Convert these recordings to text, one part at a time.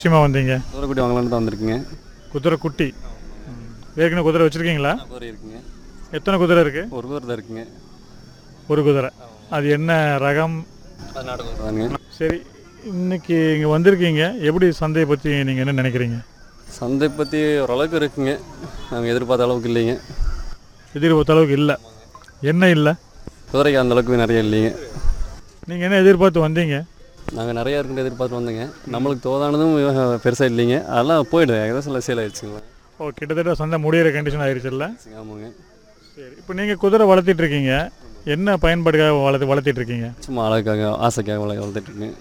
நிச்சயமா வந்தீங்க தூரக்குட்டி வாங்கலான்னு தான் வந்திருக்குங்க குதிரை குட்டி ஏற்கனவே குதிரை வச்சுருக்கீங்களா குதிரை இருக்குங்க எத்தனை குதிரை இருக்குது ஒரு குதிரை தான் இருக்குங்க ஒரு குதிரை அது என்ன ரகம் அது நாட்டு குதிரை தானுங்க சரி இன்னைக்கு இங்கே வந்திருக்கீங்க எப்படி சந்தையை பற்றி நீங்கள் என்ன நினைக்கிறீங்க சந்தை பற்றி ஓரளவுக்கு இருக்குங்க நாங்கள் எதிர்பார்த்த அளவுக்கு இல்லைங்க எதிர்பார்த்த அளவுக்கு இல்லை என்ன இல்லை குதிரைக்கு அந்த அளவுக்கு நிறைய இல்லைங்க நீங்கள் என்ன எதிர்பார்த்து வந்தீங்க நாங்கள் நிறையா இருக்குன்னு எதிர்பார்த்து வந்தோங்க நம்மளுக்கு தோதானதும் பெருசாக இல்லைங்க அதெல்லாம் போயிடுது ஏதோ சில சேல் ஆயிடுச்சுங்களா ஓ கிட்டத்தட்ட சந்தை முடியிற கண்டிஷன் ஆயிடுச்சுல்ல ஆமாங்க சரி இப்போ நீங்கள் குதிரை வளர்த்திட்டு இருக்கீங்க என்ன பயன்பாடுக்காக வளர்த்து வளர்த்திட்டு இருக்கீங்க சும்மா அழகாக ஆசைக்காக வள வளர்த்துட்ருக்குங்க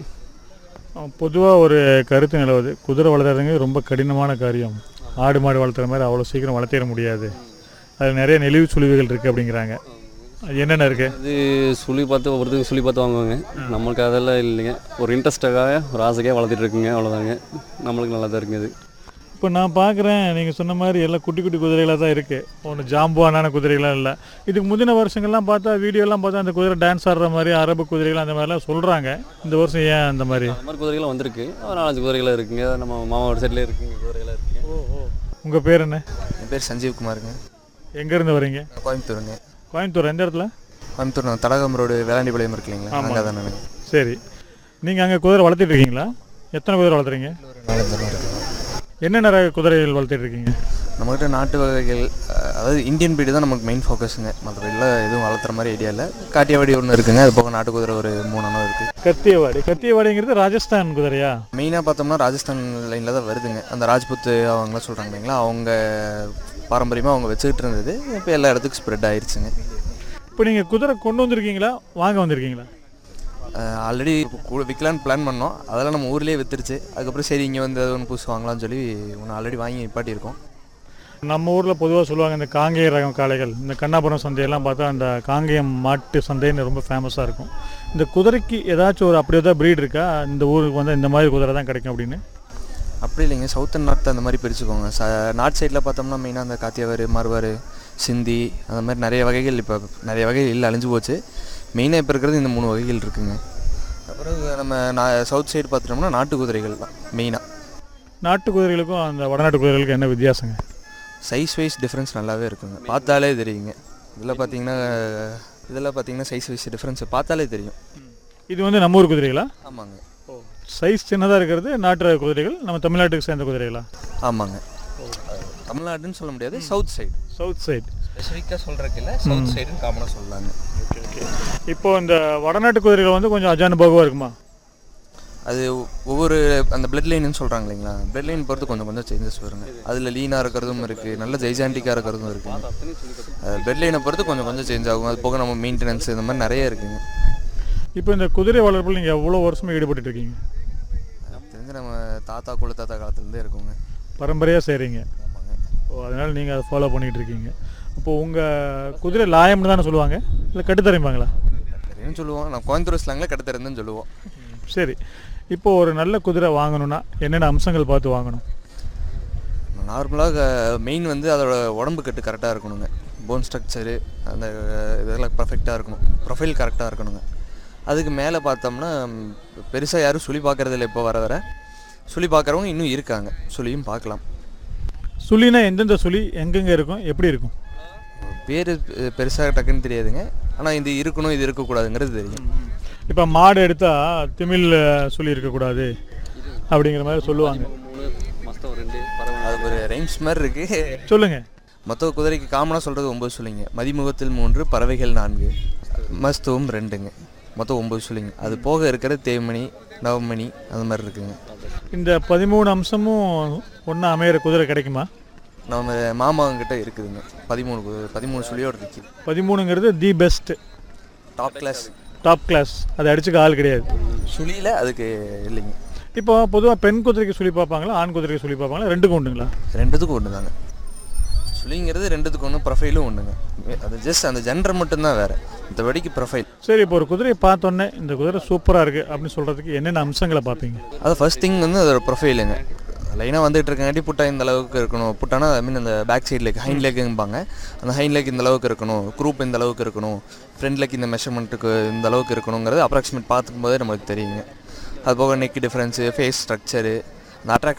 பொதுவாக ஒரு கருத்து நிலவுது குதிரை வளர்த்துறதுங்க ரொம்ப கடினமான காரியம் ஆடு மாடு வளர்த்துற மாதிரி அவ்வளோ சீக்கிரம் வளர்த்திட முடியாது அது நிறைய நெளிவு சுழிவுகள் இருக்குது அப்படிங்கிறாங்க அது என்னென்ன இருக்குது அது சுழி பார்த்து ஒவ்வொருத்தங்க சுழி பார்த்து வாங்குவாங்க நம்மளுக்கு அதெல்லாம் இல்லைங்க ஒரு இன்ட்ரெஸ்ட்டாக ஒரு ஆசைக்காக வளர்த்துட்டு இருக்குங்க அவ்வளோதாங்க நம்மளுக்கு நல்லா தான் இருக்குது இப்போ நான் பார்க்குறேன் நீங்கள் சொன்ன மாதிரி எல்லாம் குட்டி குட்டி குதிரைகளாக தான் இருக்குது ஒன்று ஜாம்புவானான குதிரைகளாம் இல்லை இதுக்கு முந்தின வருஷங்கள்லாம் பார்த்தா வீடியோலாம் பார்த்தா அந்த குதிரை டான்ஸ் ஆடுற மாதிரி அரபு குதிரைகள் அந்த மாதிரிலாம் சொல்கிறாங்க இந்த வருஷம் ஏன் அந்த மாதிரி அந்த மாதிரி குதிரைகளும் வந்திருக்கு ஒரு நாலஞ்சு குதிரைகள் இருக்குங்க நம்ம மாமாவோட சைட்லேயே இருக்குங்க குதிரைகளாக இருக்குங்க ஓ ஓ உங்கள் பேர் என்ன என் பேர் சஞ்சீவ் குமாருங்க எங்கேருந்து வரீங்க கோயம்புத்தூருங்க கோயம்புத்தூர் எந்த இடத்துல கோயம்புத்தூர் நான் தடகம் ரோடு வேளாண்டிபாளையம் இருக்கு இல்லைங்களா அங்கே தான் நான் சரி நீங்கள் அங்கே குதிரை வளர்த்திட்டு இருக்கீங்களா எத்தனை குதிரை வளர்த்துறீங்க ஒரு நாலஞ்சு நாள் இருக்குங்க என்னென்ன ரக குதிரைகள் வளர்த்திட்டு இருக்கீங்க நம்மகிட்ட நாட்டு வகைகள் அஹ், அதாவது இந்தியன் பீடு தான் நமக்கு மெயின் ஃபோக்கஸுங்க மற்றபடிலாம் எதுவும் வளர்த்துற மாதிரி ஐடியா இல்லை காட்டியாவாடி ஒன்று இருக்குங்க அது போக நாட்டு குதிரை ஒரு மூணு அண்ணா இருக்குது கத்தியவாடி கத்தியவாடிங்கிறது ராஜஸ்தான் குதிரையா மெயினாக பார்த்தோம்னா ராஜஸ்தான் லைனில் தான் வருதுங்க அந்த ராஜ்புத் அவங்களாம் சொல்கிறாங்க இல்லைங்களா அவங்க பாரம்பரியமாக அவங்க வச்சுக்கிட்டு இருந்தது இப்போ எல்லா இடத்துக்கும் ஸ்ப்ரெட் ஆயிருச்சுங்க இப்போ நீங்கள் குதிரை கொண்டு வந்திருக்கீங்களா வாங்க வந்திருக்கீங்களா ஆல்ரெடி விற்கலான்னு பிளான் பண்ணோம் அதெல்லாம் நம்ம ஊர்லேயே வித்துருச்சு அதுக்கப்புறம் சரி இங்கே வந்து அது ஒன்று புதுசு வாங்கலாம்னு சொல்லி ஒன்று ஆல்ரெடி வாங்கி நிப்பாட்டியிருக்கோம் நம்ம ஊரில் பொதுவாக சொல்லுவாங்க இந்த காங்கேய ரகம் காளைகள் இந்த கண்ணாபுரம் சந்தையெல்லாம் பார்த்தா அந்த காங்கேயம் மாட்டு சந்தைன்னு ரொம்ப ஃபேமஸாக இருக்கும் இந்த குதிரைக்கு ஏதாச்சும் ஒரு அப்படி ஏதாவது ப்ரீட் இருக்கா இந்த ஊருக்கு வந்து இந்த மாதிரி குதிரை தான் கிடைக்கும் அப்படின்னு அப்படி இல்லைங்க சவுத் அண்ட் நார்த் அந்த மாதிரி பிரிச்சுக்கோங்க ச நார்த் சைடில் பார்த்தோம்னா மெயினாக அந்த காத்தியாவார் மறுவார் சிந்தி அந்த மாதிரி நிறைய வகைகள் இப்போ நிறைய வகைகள் இல்லை அழிஞ்சு போச்சு மெயினாக இப்போ இருக்கிறது இந்த மூணு வகைகள் இருக்குங்க அப்புறம் நம்ம நான் சவுத் சைடு பார்த்துட்டோம்னா நாட்டு குதிரைகள் தான் மெயினாக நாட்டு குதிரைகளுக்கும் அந்த வடநாட்டு குதிரைகளுக்கும் என்ன வித்தியாசங்க சைஸ் வைஸ் டிஃப்ரென்ஸ் நல்லாவே இருக்குங்க பார்த்தாலே தெரியுங்க இதில் பார்த்தீங்கன்னா இதில் பார்த்தீங்கன்னா சைஸ் வைஸ் டிஃப்ரென்ஸ் பார்த்தாலே தெரியும் இது வந்து நம்ம ஊர் குதிரைகளா ஆமாங்க சைஸ் சின்னதாக இருக்கிறது நாட்டு ரக குதிரைகள் நம்ம தமிழ்நாட்டுக்கு சேர்ந்த குதிரைகளா ஆமாங்க தமிழ்நாடுன்னு சொல்ல முடியாது சவுத் சைடு சவுத் சைடு ஸ்பெசிஃபிக்காக சொல்கிறதுக்கு இல்லை சவுத் சைடுன்னு காமனாக சொல்லலாங்க இப்போ இந்த வடநாட்டு குதிரைகள் வந்து கொஞ்சம் அஜானுபாகுவாக இருக்குமா அது ஒவ்வொரு அந்த பிளட் லைன்னு சொல்கிறாங்க இல்லைங்களா பிளட் லைன் பொறுத்து கொஞ்சம் கொஞ்சம் சேஞ்சஸ் வருங்க அதில் லீனாக இருக்கிறதும் இருக்குது நல்ல ஜெய்ஜாண்டிக்காக இருக்கிறதும் இருக்குங்க பிளட் லைனை பொறுத்து கொஞ்சம் கொஞ்சம் சேஞ்ச் ஆகும் அது போக நம்ம மெயின்டெனன்ஸ் இந்த மாதிரி நிறைய இருக்குங்க இப்போ இந்த குதிரை வளர்ப்பில் நீங்கள் எவ்வளோ வருஷமாக ஈடுபட்டு இருக்கீங்க எனக்கு தெரிஞ்சு நம்ம தாத்தா குல தாத்தா காலத்துலேருந்தே இருக்குங்க பரம்பரையாக செய்கிறீங்க ஆமாங்க ஓ அதனால் நீங்கள் அதை ஃபாலோ பண்ணிகிட்டு இருக்கீங்க அப்போ உங்கள் குதிரை லாயம்னு தானே சொல்லுவாங்க இல்லை கட்டுத்தரைம்பாங்களா தெரியும் சொல்லுவோம் நான் கோயம்புத்தூர் ஸ்லாங்கில் கட்டுத்தரதுன்னு சொல்லுவோம் சரி இப்போ ஒரு நல்ல குதிரை வாங்கணும்னா என்னென்ன அம்சங்கள் பார்த்து வாங்கணும் நார்மலாக மெயின் வந்து அதோட உடம்பு கட்டு கரெக்டாக இருக்கணுங்க போன் ஸ்ட்ரக்சரு அந்த இதெல்லாம் பர்ஃபெக்டாக இருக்கணும் ப்ரொஃபைல் கரெக்டாக இருக்கணுங்க அதுக்கு மேலே பார்த்தோம்னா பெருசாக யாரும் சுழி பார்க்குறதில்ல இப்போ வர வர சுழி பார்க்குறவங்க இன்னும் இருக்காங்க சுழியும் பார்க்கலாம் சுழினா எந்தெந்த சுழி எங்கெங்கே இருக்கும் எப்படி இருக்கும் பேர் பெருசாக டக்குன்னு தெரியாதுங்க ஆனால் இது இருக்கணும் இது இருக்கக்கூடாதுங்கிறது தெரியும் இப்போ மாடு எடுத்தால் திமிழ் சுழி இருக்கக்கூடாது அப்படிங்கிற மாதிரி சொல்லுவாங்க மூணு மஸ்தம் ரெண்டு பரவாயில்ல அது ஒரு ரைம்ஸ் மாதிரி இருக்குது சொல்லுங்கள் மொத்த குதிரைக்கு காமனாக சொல்கிறது ஒம்பது சொல்லிங்க மதிமுகத்தில் மூன்று பறவைகள் நான்கு மஸ்தவம் ரெண்டுங்க மொத்தம் ஒம்பது சொல்லிங்க அது போக இருக்கிற தேய்மணி நவமணி அந்த மாதிரி இருக்குங்க இந்த பதிமூணு அம்சமும் ஒன்றா அமையிற குதிரை கிடைக்குமா நம்ம மாமாங்கிட்ட இருக்குதுங்க பதிமூணு கு- பதிமூணு சொல்லியோடு இருக்குது பதிமூணுங்கிறது the best top class top class அதை அடிச்சுக்க ஆள் கிடையாது சுழியில் அதுக்கு இல்லைங்க இப்போ பொதுவாக பெண் குதிரைக்கு சொல்லி பார்ப்பாங்களா ஆண் குதிரைக்கு சொல்லி பார்ப்பாங்களா ரெண்டுக்கும் உண்டுங்களா ரெண்டுத்துக்கும் ஒன்று தாங்க சுழிங்கிறது ரெண்டுத்துக்கும் ஒன்று ப்ரொஃபைலும் ஒன்றுங்க அது ஜஸ்ட் அந்த ஜென்டர் மட்டும்தான் வேறு மற்றபடிக்கு ப்ரொஃபைல் சரி இப்போ ஒரு குதிரையை பார்த்தோன்னே இந்த குதிரை சூப்பராக இருக்குது அப்படின்னு சொல்கிறதுக்கு என்னென்ன அம்சங்களை பார்ப்பீங்க அது ஃபர்ஸ்ட் திங் வந்து அதோட ப்ரொஃபைலுங்க லைனாக வந்துட்டு இருக்கங்காட்டி புட்டா இந்த அளவுக்கு இருக்கணும் புட்டானா ஐ மீன் அந்த பேக் சைடு லெக் ஹைண்ட் லெக்கும்பாங்க அந்த ஹைண்ட் லெக் இந்த அளவுக்கு இருக்கணும் குரூப் இந்த அளவுக்கு இருக்கணும் ஃப்ரண்ட் லெக் இந்த மெஷர்மெண்ட்டுக்கு இந்த அளவுக்கு இருக்கணுங்கிறது அப்ராக்சிமேட் பார்த்துக்கும் போதே நம்மளுக்கு தெரியுங்க அது போக நெக் டிஃப்ரென்ஸு ஃபேஸ் ஸ்ட்ரக்சரு அந்த அட்ராக்ஷன்